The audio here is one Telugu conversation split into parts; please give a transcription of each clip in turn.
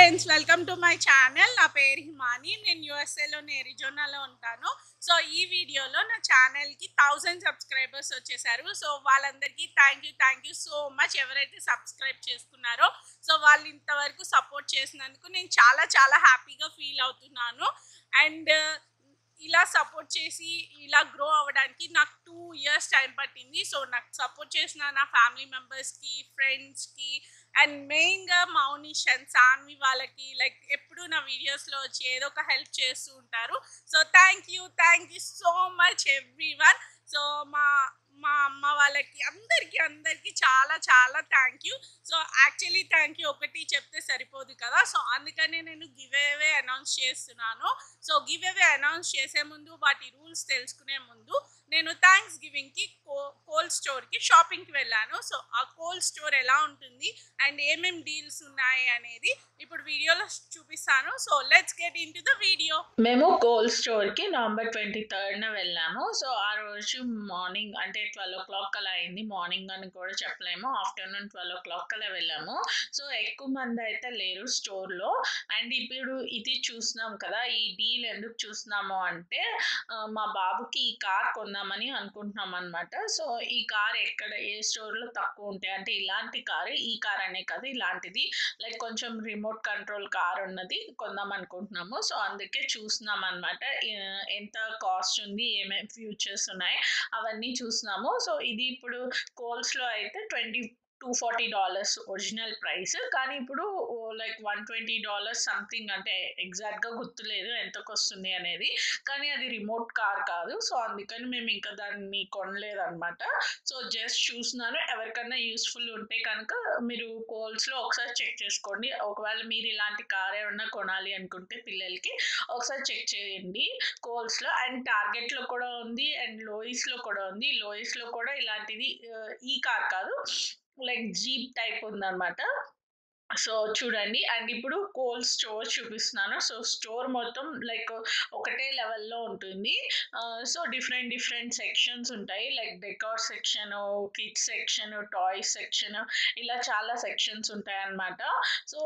friends welcome to my channel నా పేరు హిమాని నేను యూఎస్ఏలోని ఎరిజోనాలో ఉంటాను సో ఈ వీడియోలో నా ఛానల్కి థౌజండ్ సబ్స్క్రైబర్స్ వచ్చేసారు సో వాళ్ళందరికీ thank you thank you so much ఎవరైతే సబ్స్క్రైబ్ చేసుకున్నారో సో వాళ్ళు ఇంతవరకు సపోర్ట్ చేసినందుకు నేను చాలా చాలా హ్యాపీగా ఫీల్ అవుతున్నాను అండ్ ఇలా సపోర్ట్ చేసి ఇలా గ్రో అవ్వడానికి నాకు టూ ఇయర్స్ టైం పట్టింది సో నాకు సపోర్ట్ చేసిన నా ఫ్యామిలీ మెంబర్స్కి ఫ్రెండ్స్కి అండ్ మెయిన్గా మౌనిష్ అండ్ సాన్వి వాళ్ళకి లైక్ ఎప్పుడు నా వీడియోస్లో వచ్చి ఏదో ఒక హెల్ప్ చేస్తూ ఉంటారు so thank you thank you so much everyone so మా మా అమ్మ వాళ్ళకి అందరికీ అందరికీ చాలా చాలా thank you so actually thank you ఒకటి చెప్తే సరిపోదు కదా సో అందుకనే నేను గివ్ అవే అనౌన్స్ చేస్తున్నాను సో గివ్ అవే అనౌన్స్ చేసే ముందు వాటి రూల్స్ తెలుసుకునే ముందు నేను థ్యాంక్స్ గివింగ్కి కో కోల్డ్ స్టోర్కి షాపింగ్కి వెళ్ళాను సో ఆ కోల్డ్ స్టోర్ ఎలా ఉంటుంది అండ్ ఏమేమి డీల్స్ ఉన్నాయి అనేది ఇప్పుడు వీడియోలో చూపిస్తాను so let's get into the video మేము కోల్డ్ స్టోర్కి నవంబర్ ట్వంటీ థర్డ్న వెళ్ళాము సో ఆ రోజు మార్నింగ్ అంటే ట్వెల్వ్ ఓ క్లాక్ అలా అయింది మార్నింగ్ అని కూడా చెప్పలేము ఆఫ్టర్నూన్ ట్వెల్వ్ ఓ క్లాక్ అలా వెళ్ళాము సో ఎక్కువ మంది అయితే లేరు స్టోర్లో అండ్ ఇప్పుడు ఇది చూస్తున్నాం కదా ఈ డీల్ ఎందుకు చూస్తున్నాము అంటే ఆ, మా బాబుకి ఈ కార్ కొందామని అనుకుంటున్నాం అనమాట సో ఈ కార్ ఎక్కడ ఏ స్టోర్లో తక్కువ ఉంటాయి అంటే ఇలాంటి కారు ఈ కార్ అనే కాదు ఇలాంటిది లైక్ కొంచెం రిమోట్ కంట్రోల్ కార్ ఉన్నది కొందాం అనుకుంటున్నాము సో అందుకే చూస్తున్నాం అనమాట ఎంత కాస్ట్ ఉంది ఏమేమి ఫ్యూచర్స్ ఉన్నాయి అవన్నీ చూస్తున్నాము సో ఇది ఇప్పుడు కోల్స్లో అయితే twenty two forty dollars original price కానీ ఇప్పుడు like one twenty dollars something అంటే ఎగ్జాక్ట్గా గుర్తులేదు ఎంతకు వస్తుంది అనేది కానీ అది రిమోట్ కార్ కాదు సో అందుకని మేము ఇంకా దాన్ని కొనలేదు అనమాట సో జస్ట్ చూస్తున్నాను ఎవరికైనా యూస్ఫుల్ ఉంటే కనుక మీరు కోల్స్లో ఒకసారి చెక్ చేసుకోండి ఒకవేళ మీరు ఇలాంటి కార్ ఏమన్నా కొనాలి అనుకుంటే పిల్లలకి ఒకసారి చెక్ చేయండి కోల్స్లో అండ్ టార్గెట్లో కూడా ఉంది అండ్ లోయిస్లో కూడా ఉంది లోయిస్లో కూడా ఇలాంటిది ఆ, ఈ కార్ కాదు లైక్ జీప్ టైప్ ఉందన్నమాట సో చూడండి అండ్ ఇప్పుడు కోల్డ్ స్టోర్ చూపిస్తున్నాను సో స్టోర్ మొత్తం లైక్ ఒకటే లెవెల్లో ఉంటుంది సో డిఫరెంట్ డిఫరెంట్ సెక్షన్స్ ఉంటాయి like decor section kids section toys section ఇలా చాలా సెక్షన్స్ ఉంటాయి అన్నమాట సో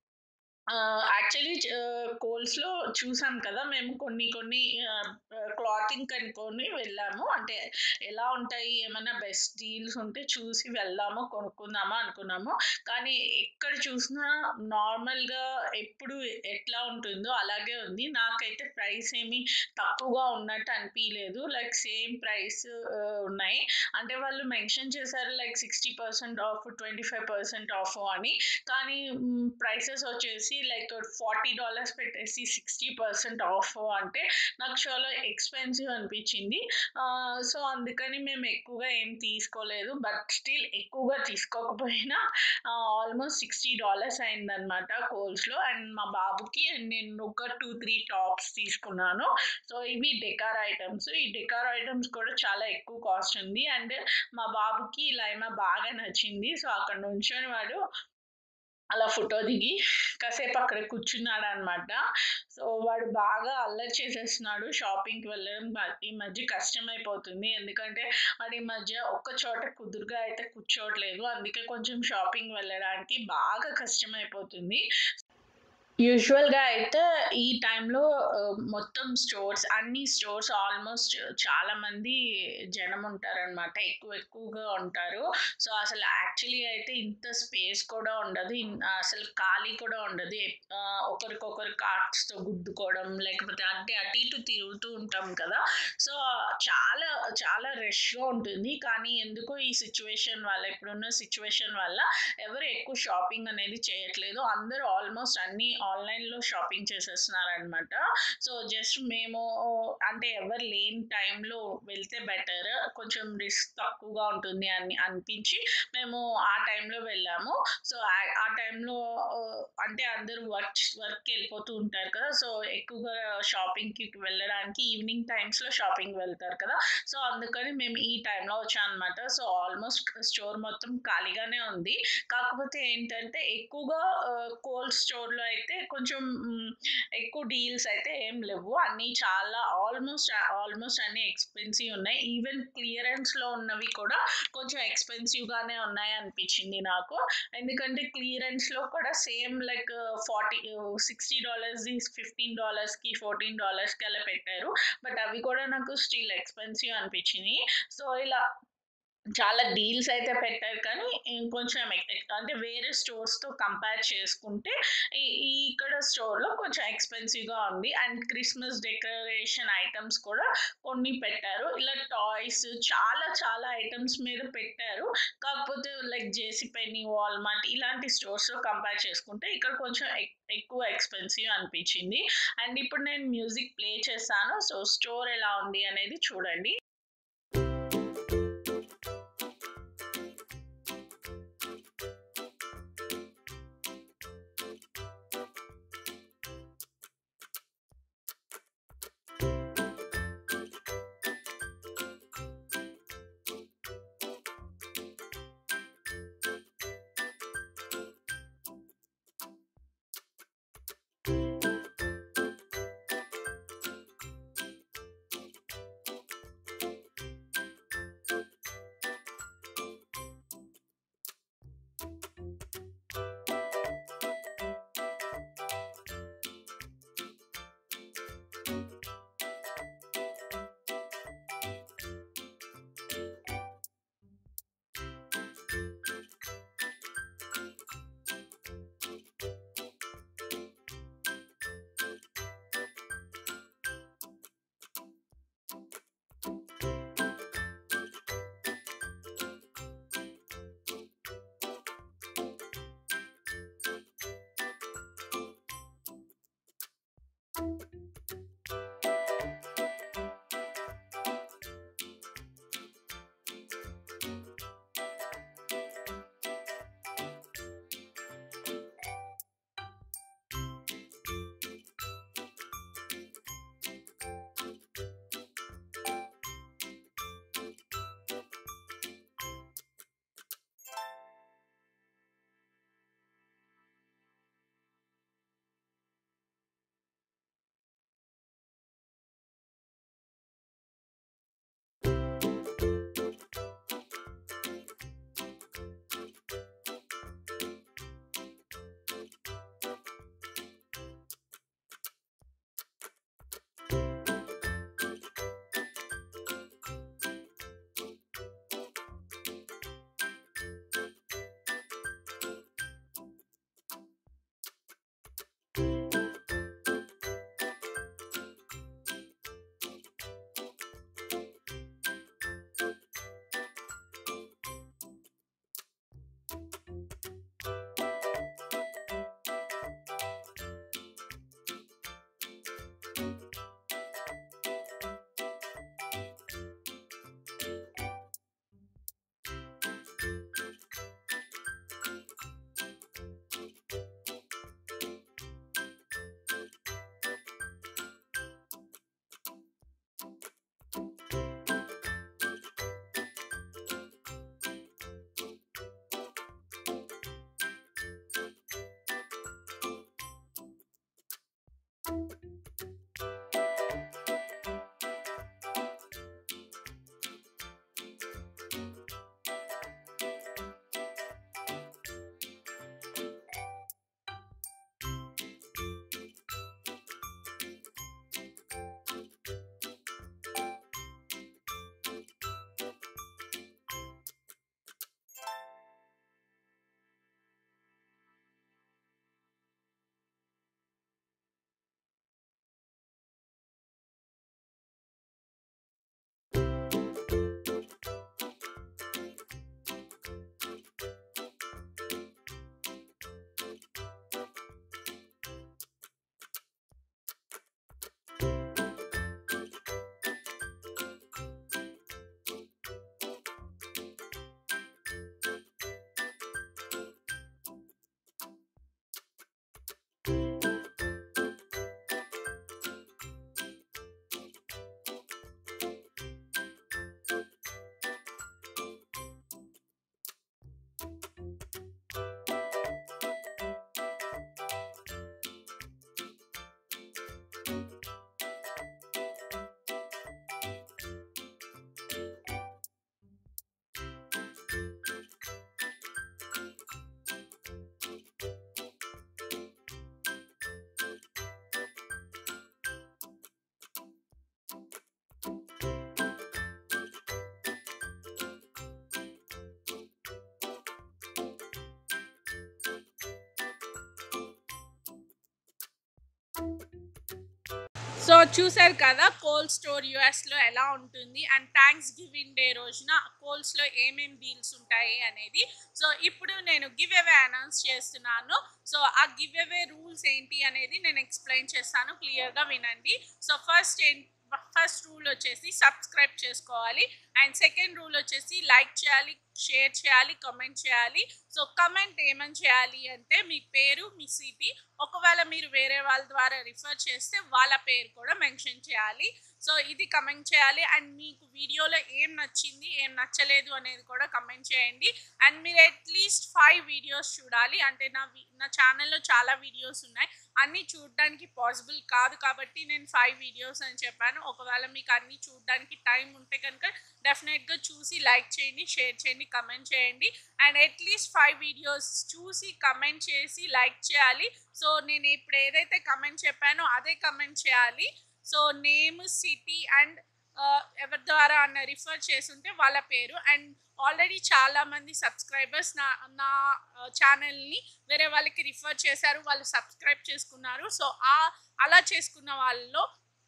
యాక్చువల్లీ కోల్స్లో చూసాం కదా మేము కొన్ని కొన్ని క్లాతింగ్ కనుక్కొని వెళ్ళాము అంటే ఎలా ఉంటాయి ఏమైనా బెస్ట్ డీల్స్ ఉంటే చూసి వెళ్దాము కొనుక్కుందామా అనుకున్నాము కానీ ఎక్కడ చూసినా నార్మల్గా ఎప్పుడు ఎట్లా ఉంటుందో అలాగే ఉంది నాకైతే ప్రైస్ ఏమి తక్కువగా ఉన్నట్టు అనిపించలేదు లైక్ సేమ్ ప్రైస్ ఉన్నాయి అంటే వాళ్ళు మెన్షన్ చేశారు like sixty percent off twenty five percent off అని కానీ ప్రైసెస్ వచ్చేసి లైక్ ఫార్టీ డాలర్స్ పెట్టేసి సిక్స్టీ పర్సెంట్ ఆఫ్ అంటే నాకు చాలా ఎక్స్పెన్సివ్ అనిపించింది సో అందుకని మేము ఎక్కువగా ఏం తీసుకోలేదు బట్ స్టిల్ ఎక్కువగా తీసుకోకపోయినా ఆల్మోస్ట్ సిక్స్టీ డాలర్స్ అయిందనమాట కోల్స్లో అండ్ మా బాబుకి నేను ఒక టూ త్రీ టాప్స్ తీసుకున్నాను సో ఇవి డెకార్ ఐటమ్స్ ఈ డెకార్ ఐటమ్స్ కూడా చాలా ఎక్కువ కాస్ట్ ఉంది అండ్ మా బాబుకి లైమా బాగా నచ్చింది సో అక్కడ నుంచొని వాడు అలా ఫోటో దిగి కాసేపు అక్కడ కూర్చున్నాడు అనమాట సో వాడు బాగా అల్లరి చేసేస్తున్నాడు షాపింగ్కి వెళ్ళడం మ- ఈ మధ్య కష్టమైపోతుంది ఎందుకంటే వాడు ఈ మధ్య ఒక్క చోట కుదురుగా అయితే కూర్చోవట్లేదు అందుకే కొంచెం షాపింగ్ వెళ్ళడానికి బాగా కష్టమైపోతుంది యూజువల్గా అయితే ఈ టైంలో మొత్తం స్టోర్స్ అన్ని స్టోర్స్ ఆల్మోస్ట్ చాలా మంది జనం ఉంటారనమాట ఎక్కువ ఎక్కువగా ఉంటారు సో అసలు యాక్చువల్లీ అయితే ఇంత స్పేస్ కూడా ఉండదు ఇన్- అసలు ఖాళీ కూడా ఉండదు ఎప్- ఆ, ఒకరికొకరు కార్ట్స్తో గుద్దుకోవడం లేకపోతే అంటే అటు ఇటు తిరుగుతూ ఉంటాం కదా సో చాలా చాలా రష్గా ఉంటుంది కానీ ఎందుకో ఈ సిచ్యువేషన్ వల్ల ఇప్పుడున్న సిచ్యువేషన్ వల్ల ఎవరు ఎక్కువ షాపింగ్ అనేది చేయట్లేదు అందరూ ఆల్మోస్ట్ అన్ని ఆన్లైన్లో షాపింగ్ చేసేస్తున్నారనమాట సో జస్ట్ మేము అంటే ఎవరు లేని టైంలో వెళ్తే బెటర్ కొంచెం రిస్క్ తక్కువగా ఉంటుంది అని అనిపించి మేము ఆ టైంలో వెళ్ళాము సో ఆ- ఆ టైంలో అంటే అందరూ వర్క్ వర్క్కి వెళ్ళిపోతూ ఉంటారు కదా సో ఎక్కువగా షాపింగ్కి వెళ్ళడానికి ఈవినింగ్ టైమ్స్లో షాపింగ్ వెళ్తారు కదా సో అందుకని మేము ఈ టైంలో వచ్చాం అనమాట సో ఆల్మోస్ట్ స్టోర్ మొత్తం ఖాళీగానే ఉంది కాకపోతే ఏంటంటే ఎక్కువగా కోల్డ్ స్టోర్లో అయితే కొంచెం మ్, ఎక్కువ డీల్స్ అయితే ఏం లేవు అన్నీ చాలా ఆల్మోస్ట్ ఆల్మోస్ట్ అన్ని ఎక్స్పెన్సివ్ ఉన్నాయి ఈవెన్ క్లియరెన్స్లో ఉన్నవి కూడా కొంచెం ఎక్స్పెన్సివ్గానే ఉన్నాయి అనిపించింది నాకు ఎందుకంటే క్లియరెన్స్లో కూడా same like forty sixty dollars fifteen డాలర్స్కి ఫోర్టీన్ డాలర్స్కి అలా పెట్టారు బట్ అవి కూడా నాకు స్టిల్ ఎక్స్పెన్సివ్ అనిపించినాయి సో ఇలా చాలా డీల్స్ అయితే పెట్టారు కానీ కొంచెం అంటే వేరే స్టోర్స్తో కంపేర్ చేసుకుంటే ఈ ఈ ఇక్కడ స్టోర్లో కొంచెం ఎక్స్పెన్సివ్గా ఉంది అండ్ క్రిస్మస్ డెకరేషన్ ఐటమ్స్ కూడా కొన్ని పెట్టారు ఇలా టాయ్స్ చాలా చాలా ఐటమ్స్ మీద పెట్టారు కాకపోతే లైక్ జేసీ పెన్నీ వాల్మార్ట్ ఇలాంటి స్టోర్స్లో కంపేర్ చేసుకుంటే ఇక్కడ కొంచెం ఎక్కువ ఎక్స్పెన్సివ్ అనిపించింది అండ్ ఇప్పుడు నేను మ్యూజిక్ ప్లే చేస్తాను సో స్టోర్ ఎలా ఉంది అనేది చూడండి సో చూసారు కదా కోల్డ్ స్టోర్ యుఎస్లో ఎలా ఉంటుంది అండ్ థ్యాంక్స్ గివింగ్ డే రోజున కోల్డ్స్లో ఏమేమి డీల్స్ ఉంటాయి అనేది సో ఇప్పుడు నేను గివ్ అవే అనౌన్స్ చేస్తున్నాను సో ఆ గివ్ అవే రూల్స్ ఏంటి అనేది నేను ఎక్స్ప్లెయిన్ చేస్తాను క్లియర్గా వినండి సో ఫస్ట్ ఏంటి ఫస్ట్ రూల్ వచ్చేసి సబ్స్క్రైబ్ చేసుకోవాలి అండ్ సెకండ్ రూల్ వచ్చేసి లైక్ చేయాలి షేర్ చేయాలి కమెంట్ చేయాలి సో కమెంట్ ఏమని చేయాలి అంటే మీ పేరు మీ సిటీ ఒకవేళ మీరు వేరే వాళ్ళ ద్వారా రిఫర్ చేస్తే వాళ్ళ పేరు కూడా మెన్షన్ చేయాలి సో ఇది కమెంట్ చేయాలి అండ్ మీకు వీడియోలో ఏం నచ్చింది ఏం నచ్చలేదు అనేది కూడా కమెంట్ చేయండి అండ్ మీరు అట్లీస్ట్ ఫైవ్ వీడియోస్ చూడాలి అంటే నా వి- నా ఛానల్లో చాలా వీడియోస్ ఉన్నాయి అన్నీ చూడడానికి పాసిబుల్ కాదు కాబట్టి నేను ఫైవ్ వీడియోస్ అని చెప్పాను ఒకవేళ మీకు అన్నీ చూడడానికి టైం ఉంటే కనుక డెఫినెట్గా చూసి లైక్ చేయండి షేర్ చేయండి కమెంట్ చేయండి అండ్ అట్లీస్ట్ ఫైవ్ వీడియోస్ చూసి కమెంట్ చేసి లైక్ చేయాలి సో నేను ఇప్పుడు ఏదైతే కమెంట్ చెప్పానో అదే కమెంట్ చేయాలి సో నేమ్ సిటీ అండ్ ఎవరి ద్వారా అన్న రిఫర్ చేసుంటే వాళ్ళ పేరు అండ్ ఆల్రెడీ చాలా మంది సబ్స్క్రైబర్స్ నా నా ఛానల్ని వేరే వాళ్ళకి రిఫర్ చేశారు వాళ్ళు సబ్స్క్రైబ్ చేసుకున్నారు సో ఆ అలా చేసుకున్న వాళ్ళలో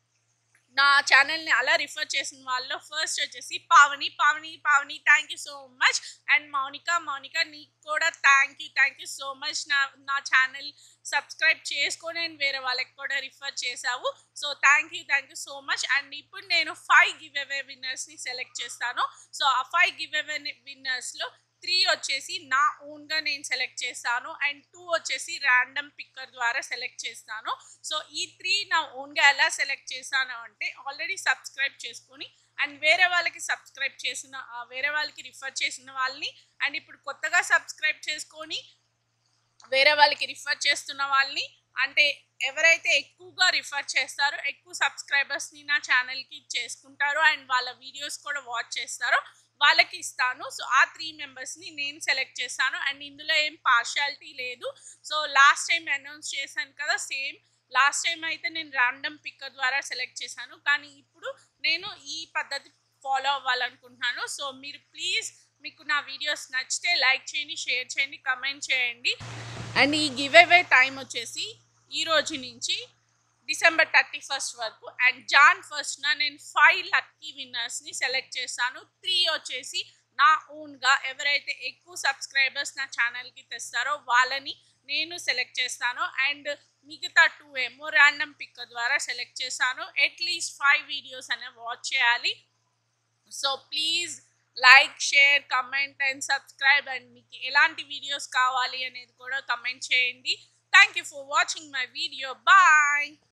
నా ఛానల్ని అలా రిఫర్ చేసిన వాళ్ళలో ఫస్ట్ వచ్చేసి Pavani Pavani Pavani thank you so much and Mounika Mounika నీకు కూడా thank you thank you so much నా నా ఛానల్ సబ్స్క్రైబ్ చేసుకొని అండ్ వేరే వాళ్ళకి కూడా రిఫర్ చేశావు so thank you thank you so much and ఇప్పుడు నేను ఫైవ్ గివ్ అవే విన్నర్స్ని సెలెక్ట్ చేస్తాను సో ఆ ఫైవ్ గివ్ అవే విన్నర్స్లో త్రీ వచ్చేసి నా ఓన్గా నేను సెలెక్ట్ చేస్తాను అండ్ టూ వచ్చేసి ర్యాండమ్ పిక్కర్ ద్వారా సెలెక్ట్ చేస్తాను సో ఈ త్రీ నా ఓన్గా ఎలా సెలెక్ట్ చేశాను అంటే ఆల్రెడీ సబ్స్క్రైబ్ చేసుకొని అండ్ వేరే వాళ్ళకి సబ్స్క్రైబ్ చేసిన ఆ, వేరే వాళ్ళకి రిఫర్ చేసిన వాళ్ళని అండ్ ఇప్పుడు కొత్తగా సబ్స్క్రైబ్ చేసుకొని వేరే వాళ్ళకి రిఫర్ చేస్తున్న వాళ్ళని అంటే ఎవరైతే ఎక్కువగా రిఫర్ చేస్తారో ఎక్కువ సబ్స్క్రైబర్స్ని నా ఛానల్కి చేసుకుంటారో అండ్ వాళ్ళ వీడియోస్ కూడా వాచ్ చేస్తారో వాళ్ళకి ఇస్తాను సో ఆ త్రీ మెంబర్స్ని నేను సెలెక్ట్ చేస్తాను అండ్ ఇందులో ఏం పార్షాలిటీ లేదు సో లాస్ట్ టైం అనౌన్స్ చేశాను కదా సేమ్ లాస్ట్ టైం అయితే నేను ర్యాండమ్ పిక్కర్ ద్వారా సెలెక్ట్ చేశాను కానీ ఇప్పుడు నేను ఈ పద్ధతి ఫాలో అవ్వాలనుకుంటున్నాను సో మీరు ప్లీజ్ మీకు నా వీడియోస్ నచ్చితే లైక్ చేయండి షేర్ చేయండి కమెంట్ చేయండి అండ్ ఈ గివ్ అవే టైం వచ్చేసి ఈ రోజు నుంచి డిసెంబర్ థర్టీ ఫస్ట్ వరకు అండ్ జాన్ ఫస్ట్న నేను ఫైవ్ లక్కీ విన్నర్స్ని సెలెక్ట్ చేస్తాను త్రీ వచ్చేసి నా ఓన్గా ఎవరైతే ఎక్కువ సబ్స్క్రైబర్స్ నా ఛానల్కి తెస్తారో వాళ్ళని నేను సెలెక్ట్ చేస్తాను అండ్ మిగతా టూ ఏమో ర్యాండమ్ పిక్ ద్వారా సెలెక్ట్ చేస్తాను అట్లీస్ట్ ఫైవ్ వీడియోస్ అనేవి వాచ్ చేయాలి so please like share comment and subscribe and మీకు ఎలాంటి వీడియోస్ కావాలి అనేది కూడా కమెంట్ చేయండి thank you for watching my video bye